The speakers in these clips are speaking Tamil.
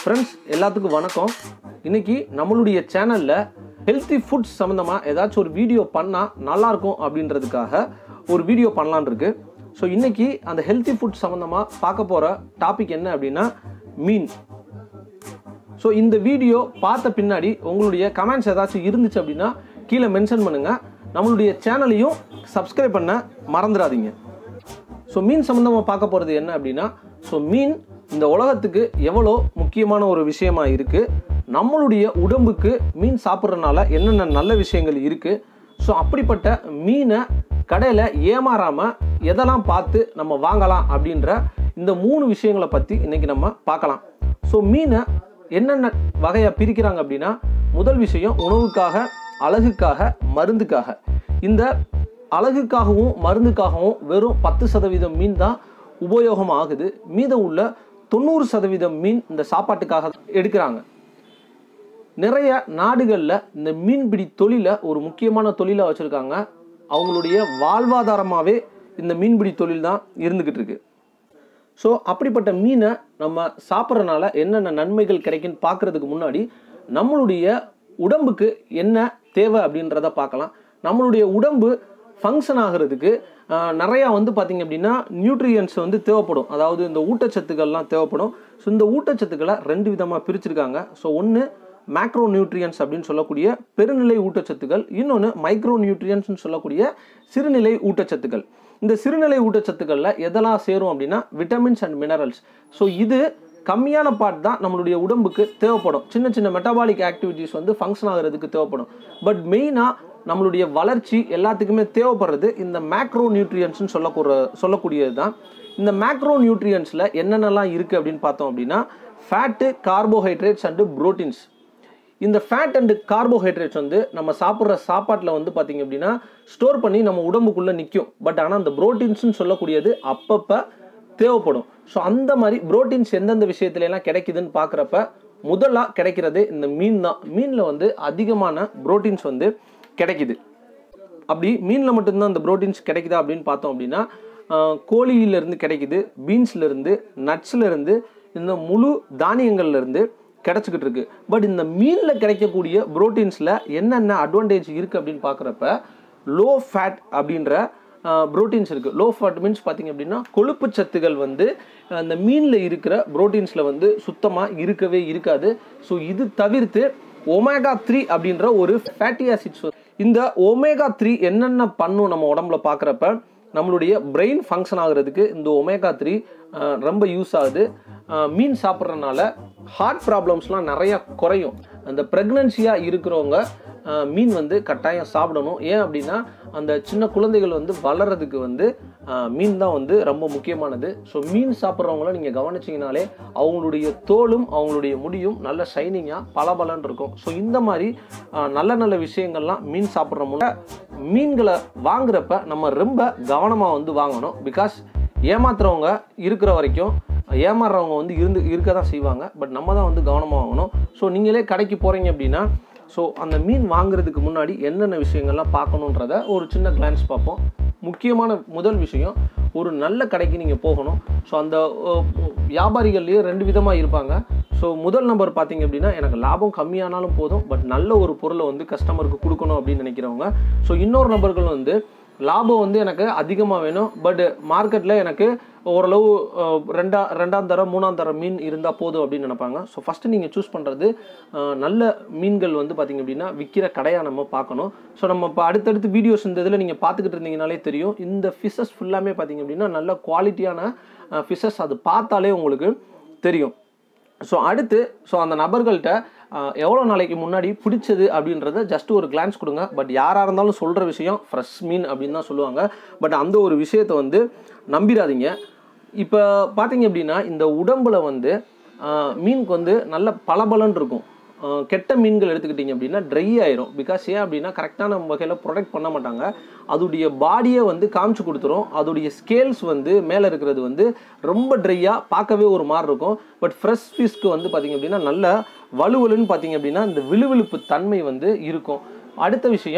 ஃப்ரெண்ட்ஸ் எல்லாத்துக்கும் வணக்கம் இன்னைக்கு நம்மளுடைய சேனலில் ஹெல்த்தி ஃபுட்ஸ் சம்மந்தமாக ஏதாச்சும் ஒரு வீடியோ பண்ணால் நல்லாயிருக்கும் அப்படின்றதுக்காக ஒரு வீடியோ பண்ணலான் இருக்கு ஸோ இன்னைக்கு அந்த ஹெல்த்தி ஃபுட் சம்மந்தமாக பார்க்க போகிற டாபிக் என்ன அப்படின்னா மீன் ஸோ இந்த வீடியோ பார்த்த பின்னாடி உங்களுடைய கமெண்ட்ஸ் ஏதாச்சும் இருந்துச்சு அப்படின்னா கீழே மென்ஷன் பண்ணுங்கள் நம்மளுடைய சேனலையும் சப்ஸ்கிரைப் பண்ண மறந்துடாதீங்க ஸோ மீன் சம்மந்தமாக பார்க்க போகிறது என்ன அப்படின்னா ஸோ மீன் இந்த உலகத்துக்கு எவ்வளோ முக்கியமான ஒரு விஷயமா இருக்குது நம்மளுடைய உடம்புக்கு மீன் சாப்பிட்றதுனால என்னென்ன நல்ல விஷயங்கள் இருக்குது ஸோ அப்படிப்பட்ட மீனை கடையில் ஏமாறாமல் எதெல்லாம் பார்த்து நம்ம வாங்கலாம் அப்படின்ற இந்த மூணு விஷயங்களை பற்றி இன்றைக்கி நம்ம பார்க்கலாம் ஸோ மீனை என்னென்ன வகையாக பிரிக்கிறாங்க அப்படின்னா முதல் விஷயம் உணவுக்காக அழகுக்காக மருந்துக்காக இந்த அழகுக்காகவும் மருந்துக்காகவும் வெறும் பத்து சதவீதம் மீன் தான் உபயோகம் ஆகுது மீதம் உள்ள தொண்ணூறு சதவீதம் மீன் இந்த சாப்பாட்டுக்காக எடுக்கிறாங்க நிறைய நாடுகளில் இந்த மீன்பிடி தொழிலை ஒரு முக்கியமான தொழிலாக வச்சுருக்காங்க அவங்களுடைய வாழ்வாதாரமாகவே இந்த மீன்பிடி தொழில் தான் இருந்துக்கிட்டு இருக்கு ஸோ அப்படிப்பட்ட மீனை நம்ம சாப்பிட்றதுனால என்னென்ன நன்மைகள் கிடைக்குன்னு பார்க்குறதுக்கு முன்னாடி நம்மளுடைய உடம்புக்கு என்ன தேவை அப்படின்றத பார்க்கலாம் நம்மளுடைய உடம்பு ஃபங்க்ஷன் ஆகிறதுக்கு ஆஹ், நிறையா வந்து பார்த்திங்க அப்படின்னா நியூட்ரியன்ஸ் வந்து தேவைப்படும் அதாவது இந்த ஊட்டச்சத்துக்கள்லாம் தேவைப்படும் ஸோ இந்த ஊட்டச்சத்துக்களை ரெண்டு விதமாக பிரிச்சிருக்காங்க ஸோ ஒன்று மேக்ரோ நியூட்ரியன்ஸ் அப்படின்னு சொல்லக்கூடிய பெருநிலை ஊட்டச்சத்துக்கள் இன்னொன்று மைக்ரோ நியூட்ரியன்ஸ்னு சொல்லக்கூடிய சிறுநிலை ஊட்டச்சத்துக்கள் இந்த சிறுநிலை ஊட்டச்சத்துக்களில் எதெல்லாம் சேரும் அப்படின்னா விட்டமின்ஸ் அண்ட் மினரல்ஸ் ஸோ இது கம்மியான பார்ட் தான் நம்மளுடைய உடம்புக்கு தேவைப்படும் சின்ன சின்ன மெட்டபாலிக் ஆக்டிவிட்டீஸ் வந்து ஃபங்க்ஷன் ஆகிறதுக்கு தேவைப்படும் பட் மெயினாக நம்மளுடைய வளர்ச்சி எல்லாத்துக்குமே தேவைப்படுறது இந்த மேக்ரோ நியூட்ரியன்ஸ்னு சொல்லக்கூட சொல்லக்கூடியது தான் இந்த மேக்ரோ நியூட்ரியன்ஸில் என்னென்னலாம் இருக்குது அப்படின்னு பார்த்தோம் அப்படின்னா ஃபேட்டு கார்போஹைட்ரேட்ஸ் அண்டு புரோட்டீன்ஸ் இந்த ஃபேட் அண்டு கார்போஹைட்ரேட்ஸ் வந்து நம்ம சாப்பிட்ற சாப்பாட்டில் வந்து பார்த்திங்க அப்படின்னா ஸ்டோர் பண்ணி நம்ம உடம்புக்குள்ளே நிற்கும் பட் ஆனால் அந்த புரோட்டீன்ஸ்னு சொல்லக்கூடியது அப்பப்போ தேவைப்படும் ஸோ அந்த மாதிரி புரோட்டீன்ஸ் எந்தெந்த விஷயத்துல எல்லாம் கிடைக்குதுன்னு பார்க்குறப்ப முதலாக கிடைக்கிறது இந்த மீன் தான் மீனில் வந்து அதிகமான புரோட்டீன்ஸ் வந்து கிடைக்குது அப்படி மீனில் மட்டும்தான் இந்த புரோட்டீன்ஸ் கிடைக்குதா அப்படின்னு பார்த்தோம் அப்படின்னா ஆஹ், கோழியிலிருந்து கிடைக்குது பீன்ஸ்லேருந்து நட்ஸ்லேருந்து இந்த முழு தானியங்கள்லேருந்து கிடச்சிக்கிட்டு இருக்கு பட் இந்த மீனில் கிடைக்கக்கூடிய புரோட்டீன்ஸில் என்னென்ன அட்வான்டேஜ் இருக்குது அப்படின்னு பார்க்குறப்ப லோ ஃபேட் அப்படின்ற புரோட்டீன்ஸ் இருக்குது லோ ஃபேட் மீன்ஸ் பார்த்தீங்க அப்படின்னா கொழுப்பு சத்துகள் வந்து அஹ், அந்த மீனில் இருக்கிற புரோட்டீன்ஸில் வந்து சுத்தமாக இருக்கவே இருக்காது ஸோ இது தவிர்த்து ஒமேகா த்ரீ அப்படின்ற ஒரு ஃபேட்டி ஆசிட்ஸ் இந்த ஒமேகா த்ரீ என்னென்ன பண்ணும் நம்ம உடம்புல பார்க்குறப்ப நம்மளுடைய பிரெயின் ஃபங்க்ஷன் ஆகுறதுக்கு இந்த ஒமேகா த்ரீ ரொம்ப யூஸ் ஆகுது அஹ், மீன் சாப்பிட்றதுனால ஹார்ட் ப்ராப்ளம்ஸ்லாம் நிறையா குறையும் அந்த ப்ரெக்னன்சியாக இருக்கிறவங்க அஹ், மீன் வந்து கட்டாயம் சாப்பிடணும் ஏன் அப்படின்னா அந்த சின்ன குழந்தைகள் வந்து வளர்கிறதுக்கு வந்து அஹ், மீன் தான் வந்து ரொம்ப முக்கியமானது ஸோ மீன் சாப்பிட்றவங்கள நீங்கள் கவனிச்சிங்கனாலே அவங்களுடைய தோலும் அவங்களுடைய முடியும் நல்ல ஷைனிங்காக பளபளன்னு இருக்கும் ஸோ இந்த மாதிரி அஹ், நல்ல நல்ல விஷயங்கள்லாம் மீன் சாப்பிட்ற முன்னே மீன்களை வாங்குறப்ப நம்ம ரொம்ப கவனமாக வந்து வாங்கணும் பிகாஸ் ஏமாத்துறவங்க இருக்கிற வரைக்கும் ஏமாறுறவங்க வந்து இருந்து இருக்க தான் செய்வாங்க பட் நம்ம தான் வந்து கவனமாக வாங்கணும் ஸோ நீங்களே கடைக்கு போகிறீங்க அப்படின்னா ஸோ அந்த மீன் வாங்குறதுக்கு முன்னாடி என்னென்ன விஷயங்கள்லாம் பார்க்கணுன்றத ஒரு சின்ன கிளான்ஸ் பார்ப்போம் முக்கியமான முதல் விஷயம் ஒரு நல்ல கடைக்கு நீங்கள் போகணும் ஸோ அந்த அஹ், வியாபாரிகள்லேயே ரெண்டு விதமாக இருப்பாங்க ஸோ முதல் நம்பர் பார்த்தீங்க அப்படின்னா எனக்கு லாபம் கம்மியானாலும் போதும் பட் நல்ல ஒரு பொருளை வந்து கஸ்டமருக்கு கொடுக்கணும் அப்படின்னு நினைக்கிறவங்க ஸோ இன்னொரு நபர்கள் வந்து லாபம் வந்து எனக்கு அதிகமாக வேணும் பட் மார்க்கெட்டில் எனக்கு ஓரளவு அஹ், ரெண்டா ரெண்டாம் தரம் மூணாம் தரம் மீன் இருந்தால் போதும் அப்படின்னு நினைப்பாங்க ஸோ ஃபஸ்ட்டு நீங்கள் சூஸ் பண்ணுறது நல்ல மீன்கள் வந்து பார்த்திங்க அப்படின்னா விற்கிற கடையாக நம்ம பார்க்கணும் ஸோ நம்ம இப்போ அடுத்தடுத்து வீடியோஸ் இந்த இதில் நீங்கள் பார்த்துக்கிட்டு இருந்தீங்கனாலே தெரியும் இந்த ஃபிஷஸ் ஃபுல்லாமே பார்த்திங்க அப்படின்னா நல்ல குவாலிட்டியான ஃபிஷஸ் அது பார்த்தாலே உங்களுக்கு தெரியும் ஸோ அடுத்து ஸோ அந்த நபர்கள்ட்ட ஆஹ், எவ்வளோ நாளைக்கு முன்னாடி பிடிச்சது அப்படின்றத ஜஸ்ட் ஒரு கிளான்ஸ் கொடுங்க பட் யாராக இருந்தாலும் சொல்கிற விஷயம் ஃப்ரெஷ் மீன் அப்படின்னு தான் சொல்லுவாங்க பட் அந்த ஒரு விஷயத்தை வந்து நம்பிடாதீங்க இப்போ பார்த்தீங்க அப்படின்னா இந்த உடம்புல வந்து ஆஹ், மீனுக்கு வந்து நல்ல பளபளன்னு இருக்கும் ஆஹ், கெட்ட மீன்கள் எடுத்துக்கிட்டிங்க அப்படின்னா ட்ரை ஆயிரும் பிகாஸ் ஏன் அப்படின்னா கரெக்டான வகையில் ப்ரொடெக்ட் பண்ண மாட்டாங்க அதோடைய பாடியை வந்து காமிச்சு கொடுத்துரும் அதோடைய ஸ்கேல்ஸ் வந்து மேலே இருக்கிறது வந்து ரொம்ப ட்ரையாக பார்க்கவே ஒரு மாதிரி இருக்கும் பட் ஃப்ரெஷ் ஃபிஷ்க்கு வந்து பார்த்திங்க அப்படின்னா நல்ல வலுவலுன்னு பார்த்தீங்க அப்படின்னா இந்த விழுவிழுப்பு தன்மை வந்து இருக்கும் அடுத்த விஷயம்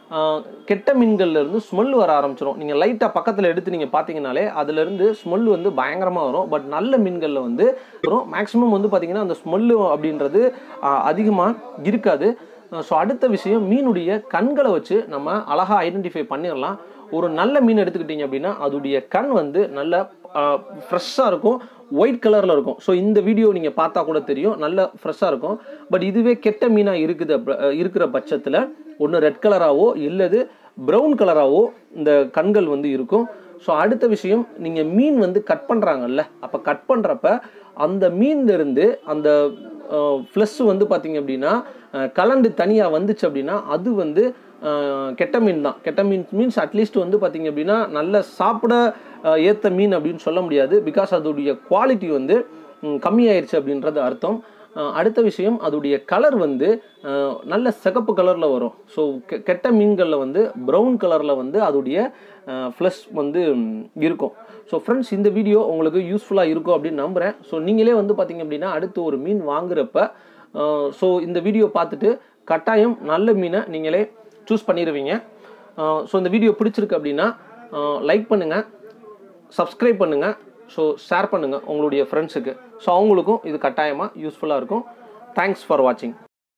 ஆஹ், கெட்ட மீன்கள்ல இருந்து ஸ்மெல் வர ஆரம்பிச்சிடும் நீங்கள் லைட்டாக பக்கத்தில் எடுத்து நீங்கள் பார்த்தீங்கனாலே அதுலேருந்து ஸ்மெல் வந்து பயங்கரமாக வரும் பட் நல்ல மீன்களில் வந்து வரும் மேக்ஸிமம் வந்து பார்த்தீங்கன்னா அந்த ஸ்மெல்லு அப்படின்றது அதிகமாக இருக்காது ஸோ அடுத்த விஷயம் மீனுடைய கண்களை வச்சு நம்ம அழகாக ஐடென்டிஃபை பண்ணிடலாம் ஒரு நல்ல மீன் எடுத்துக்கிட்டீங்க அப்படின்னா அதோடைய கண் வந்து நல்ல ஃப்ரெஷ்ஷாக இருக்கும் ஒயிட் கலரில் இருக்கும் ஸோ இந்த வீடியோ நீங்கள் பார்த்தா கூட தெரியும் நல்ல ஃப்ரெஷ்ஷாக இருக்கும் பட் இதுவே கெட்ட மீனாக இருக்குது அப்ப- அஹ் இருக்கிற பட்சத்தில் ஒன்று ரெட் கலராகவோ இல்லது ப்ரௌன் கலராகவோ இந்த கண்கள் வந்து இருக்கும் ஸோ அடுத்த விஷயம் நீங்கள் மீன் வந்து கட் பண்ணுறாங்கல்ல அப்போ கட் பண்ணுறப்ப அந்த மீன்ல இருந்து அந்த ஃப்ளஷ் வந்து பார்த்தீங்க அப்படின்னா அஹ், கலண்டு தனியாக வந்துச்சு அப்படின்னா அது வந்து அஹ், கெட்ட மீன் தான் கெட்ட மீன் மீன்ஸ் அட்லீஸ்ட் வந்து பார்த்தீங்க அப்படின்னா நல்ல சாப்பிட அஹ், ஏத்த மீன் அப்படின்னு சொல்ல முடியாது பிகாஸ் அதோடைய குவாலிட்டி வந்து ம், கம்மியாயிருச்சு அப்படின்றது அர்த்தம் அஹ், அடுத்த விஷயம் அதோடைய கலர் வந்து அஹ், நல்ல சிகப்பு கலரில் வரும் ஸோ கெட்ட மீன்களில் வந்து ப்ரௌன் கலரில் வந்து அதோடைய ஃப்ளஷ் வந்து ம், இருக்கும் ஸோ ஃப்ரெண்ட்ஸ் இந்த வீடியோ உங்களுக்கு யூஸ்ஃபுல்லாக இருக்கும் அப்படின்னு நம்புகிறேன் ஸோ நீங்களே வந்து பார்த்தீங்க அப்படின்னா அடுத்து ஒரு மீன் வாங்குறப்ப ஸோ இந்த வீடியோ பார்த்துட்டு கட்டாயம் நல்ல மீனை நீங்களே சூஸ் பண்ணிடுவீங்க ஸோ இந்த வீடியோ பிடிச்சிருக்கு அப்படின்னா லைக் பண்ணுங்கள் சப்ஸ்கிரைப் பண்ணுங்கள் ஸோ ஷேர் பண்ணுங்கள் உங்களுடைய ஃப்ரெண்ட்ஸுக்கு ஸோ அவங்களுக்கும் இது கட்டாயமாக யூஸ்ஃபுல்லாக இருக்கும் தேங்க்ஸ் ஃபார் வாட்சிங்